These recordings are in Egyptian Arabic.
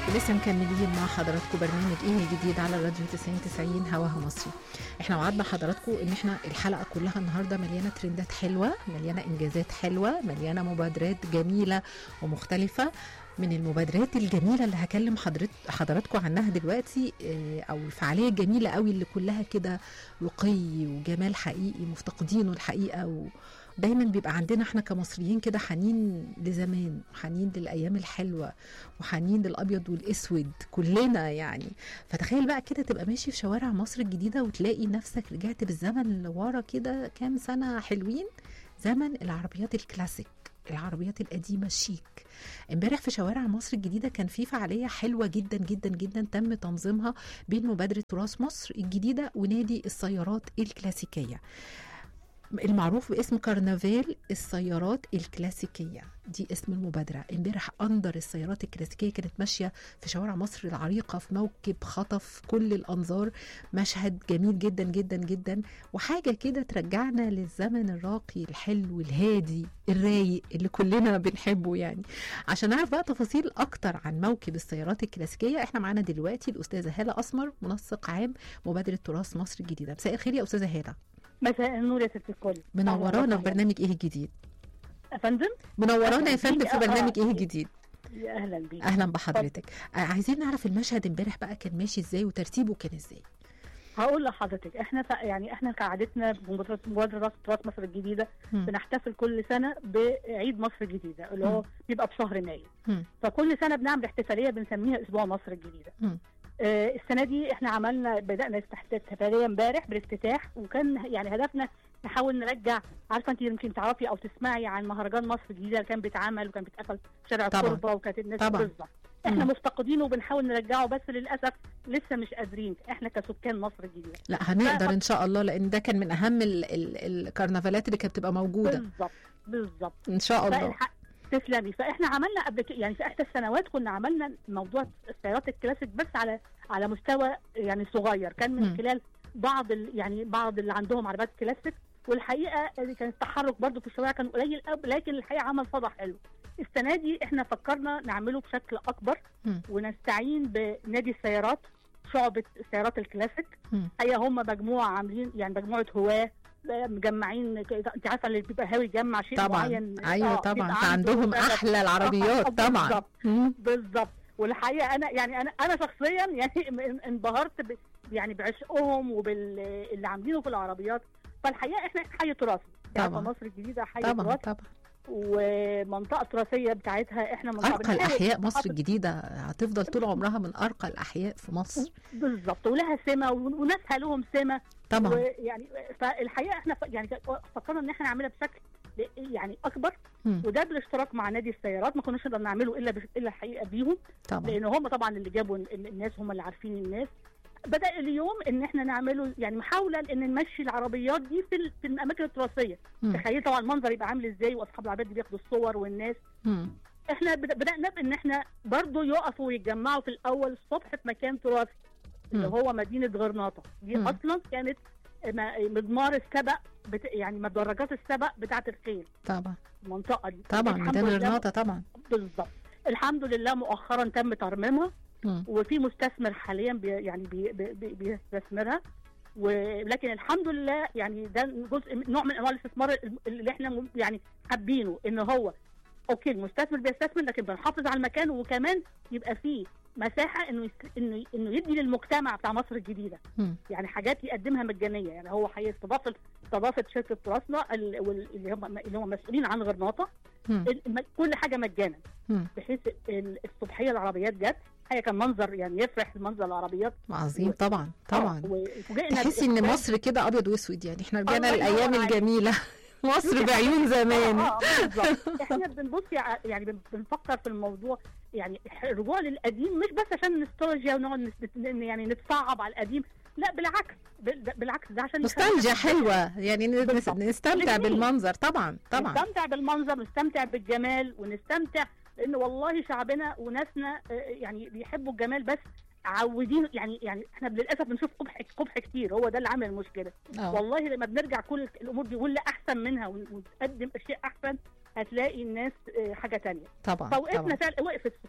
لسه مكملين مع حضراتكم برنامج ايه الجديد على راديو 90 90 هواها مصري احنا وعدنا حضراتكم ان احنا الحلقه كلها النهارده مليانه ترندات حلوه مليانه انجازات حلوه مليانه مبادرات جميله ومختلفه من المبادرات الجميله اللي هكلم حضرت حضراتكم عنها دلوقتي آه، او الفعاليه الجميله قوي اللي كلها كده رقي وجمال حقيقي مفتقدينه الحقيقه و دايما بيبقى عندنا احنا كمصريين كده حنين لزمان حنين للايام الحلوه وحنين للابيض والاسود كلنا يعني فتخيل بقى كده تبقى ماشي في شوارع مصر الجديده وتلاقي نفسك رجعت بالزمن لورا كده كام سنه حلوين زمن العربيات الكلاسيك العربيات القديمه الشيك امبارح في شوارع مصر الجديده كان في فعاليه حلوه جدا جدا جدا تم تنظيمها بين مبادره تراث مصر الجديده ونادي السيارات الكلاسيكيه المعروف باسم كرنفال السيارات الكلاسيكيه دي اسم المبادره امبارح اندر السيارات الكلاسيكيه كانت ماشيه في شوارع مصر العريقه في موكب خطف كل الانظار مشهد جميل جدا جدا جدا وحاجه كده ترجعنا للزمن الراقي الحلو الهادي الرايق اللي كلنا بنحبه يعني عشان نعرف بقى تفاصيل اكتر عن موكب السيارات الكلاسيكيه احنا معانا دلوقتي الاستاذه هاله اسمر منسق عام مبادره تراث مصر الجديده مساء الخير يا استاذه هاله مساء النور يا ست الكل منورانا في برنامج ايه الجديد يا فندم منورانا يا أهلاً فندم بيكي. في آه، برنامج آه. ايه الجديد يا اهلا بيك اهلا بحضرتك آه، عايزين نعرف المشهد امبارح بقى كان ماشي ازاي وترتيبه كان ازاي هقول لحضرتك احنا ف... يعني احنا كعادتنا في مبادره مبادره تراث مصر الجديده مم. بنحتفل كل سنه بعيد مصر الجديده اللي هو مم. بيبقى بشهر مايو مم. فكل سنه بنعمل احتفاليه بنسميها اسبوع مصر الجديده مم. آه السنه دي احنا عملنا بدانا احتفاليه امبارح بالافتتاح وكان يعني هدفنا نحاول نرجع عارفه انت يمكن تعرفي او تسمعي عن مهرجان مصر الجديده اللي كان بيتعمل وكان بيتقفل في شارع طبعاً. الكوربه وكانت الناس طبعاً. بالظبط احنا مم. مفتقدينه وبنحاول نرجعه بس للاسف لسه مش قادرين احنا كسكان مصر الجديده لا هنقدر ف- ان شاء الله لان ده كان من اهم ال ال الكرنفالات اللي كانت بتبقى موجوده بالظبط بالظبط ان شاء الله فالح- تسلمي فاحنا عملنا قبل كده يعني في احدى السنوات كنا عملنا موضوع السيارات الكلاسيك بس على على مستوى يعني صغير كان من مم. خلال بعض ال يعني بعض اللي عندهم عربيات كلاسيك والحقيقه اللي كان التحرك برضو في الشوارع كان قليل قوي لكن الحقيقه عمل صدى حلو السنه دي احنا فكرنا نعمله بشكل اكبر مم. ونستعين بنادي السيارات شعبة السيارات الكلاسيك مم. هي هم مجموعة عاملين يعني مجموعة هواة مجمعين ك- انت عارفه اللي بيبقى هاوي يجمع شيء طبعا معين ايوه آه، طبعا بيبقى فعندهم عنده شغف. احلى العربيات آه، طبعا بالظبط. مم. بالظبط والحقيقه انا يعني انا انا شخصيا يعني ان- انبهرت ب يعني بعشقهم وباللي عاملينه في العربيات فالحقيقه احنا حي تراثي يعني طبعا. مصر الجديده حي طبعا تراثي طبعا ومنطقه تراثيه بتاعتها احنا منطقه ارقى بنحاول الاحياء مصر نحافظ- الجديده هتفضل طول عمرها من ارقى الاحياء في مصر بالظبط ولها سمه وناسها لهم سمه طبعا ويعني فالحقيقه احنا ف- يعني فكرنا ان احنا نعملها بشكل يعني اكبر مم. وده بالاشتراك مع نادي السيارات ما كناش نقدر نعمله الا بش... الا الحقيقه بيهم طبعا لان هم طبعا اللي جابوا ال- الناس هم اللي عارفين الناس بدا اليوم ان احنا نعمله يعني محاوله ان نمشي العربيات دي في, ال... في الاماكن التراثيه مم. تخيل طبعا المنظر يبقى عامل ازاي واصحاب العربيات دي بياخدوا الصور والناس مم. احنا بد- بدانا بان احنا برضو يقفوا ويتجمعوا في الاول الصبح في مكان تراثي اللي مم. هو مدينه غرناطه دي مم. اصلا كانت م- مضمار السبق بت... يعني مدرجات السبق بتاعه الخيل طبعا المنطقه دي طبعا الحمد ميدان لله- غرناطه طبعا بالظبط الحمد لله مؤخرا تم ترميمها مم. وفي مستثمر حاليا بي يعني بي بي بي بيستثمرها ولكن الحمد لله يعني ده جزء من- نوع من انواع الاستثمار اللي احنا م- يعني حابينه ان هو اوكي المستثمر بيستثمر لكن بنحافظ على المكان وكمان يبقى فيه مساحه انه يس- انه انه يدي للمجتمع بتاع مصر الجديده مم. يعني حاجات يقدمها مجانيه يعني هو هيستضاف استضافت شركه تراثنا ال- وال- اللي هم اللي هم مسؤولين عن غرناطه مم. الم- كل حاجه مجانا مم. بحيث ال- الصبحيه العربيات جت هي كان منظر يعني يفرح المنظر العربيات عظيم و- طبعا طبعا آه، وفوجئنا تحسي ان بإقبال- مصر كده ابيض واسود يعني احنا رجعنا الله ينور الايام عليك. الجميله مصر بعيون زمان اه آه، بالظبط احنا بنبص يع- يعني بن- بنفكر في الموضوع يعني الرجوع للقديم مش بس عشان نستولوجيا ونقعد نس- ن- يعني نتصعب على القديم لا بالعكس بال- بالعكس ده عشان يخلي- نوستالجيا حلوه يعني ن- بالظبط. نستمتع الاتنين. بالمنظر طبعا طبعا نستمتع بالمنظر نستمتع بالجمال ونستمتع لان والله شعبنا وناسنا آه، يعني بيحبوا الجمال بس عودين يعني يعني احنا للاسف بنشوف قبح قبح كتير هو ده اللي عامل المشكله اه والله لما بنرجع كل الامور دي واللي احسن منها ون- ونقدم اشياء احسن هتلاقي الناس آه، حاجه تانية طبعا فوقفنا طبعا فعلا وقفت الصبح-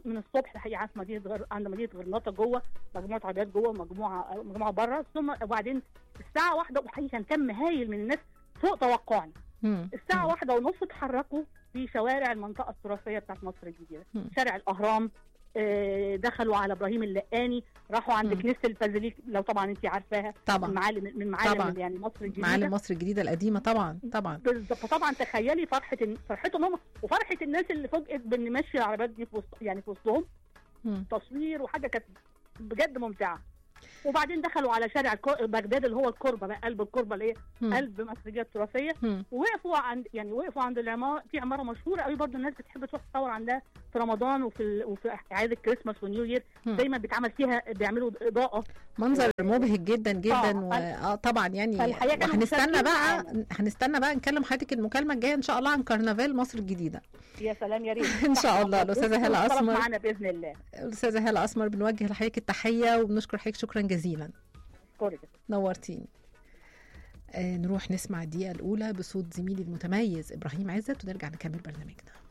من الصبح الحقيقه في مدينه غر... عند مدينه غرناطه جوه مجموعه عربيات جوه مجموعه مجموعه بره ثم وبعدين الساعه واحدة وحقيقه كان كم هايل من الناس فوق توقعنا مم. الساعه واحدة ونص اتحركوا في شوارع المنطقه التراثيه بتاعت مصر الجديده مم. شارع الاهرام آه، دخلوا على ابراهيم اللقاني راحوا عند مم. كنيسه البازيليك لو طبعا انت عارفاها من طبعا معالم من معالم طبعاً. يعني مصر الجديده معالم مصر الجديده القديمه طبعا طبعا بالظبط فطبعا تخيلي فرحه فرحتهم هم وفرحه الناس اللي فوجئت بان ماشي العربيات دي في وسط يعني في وسطهم مم. تصوير وحاجه كانت بجد ممتعه وبعدين دخلوا على شارع الكو- بغداد اللي هو الكربه بقى قلب الكربه اللي هي مم. قلب مصر الجديده التراثيه مم. ووقفوا عند يعني وقفوا عند العماره في عماره مشهوره قوي برضو الناس بتحب تروح تصور عندها في رمضان وفي ال... وفي اعياد الكريسماس ونيو يير مم. دايما بيتعمل فيها بيعملوا اضاءه منظر مبهج جدا جدا آه، و... اه طبعا يعني فالحقيقة كانوا وهنستنى مشاركين بقى معانا. هنستنى بقى نكلم حضرتك المكالمه الجايه ان شاء الله عن كرنفال مصر الجديده يا سلام يا ريت إن شاء الله. الأستاذة هالة والطرف أسمر. معانا باذن الله الاستاذه هاله اسمر بنوجه لحضرتك التحيه وبنشكر حضرتك شكرا جزيلا اشكرك نورتيني آه نروح نسمع الدقيقه الاولى بصوت زميلي المتميز ابراهيم عزت ونرجع نكمل برنامجنا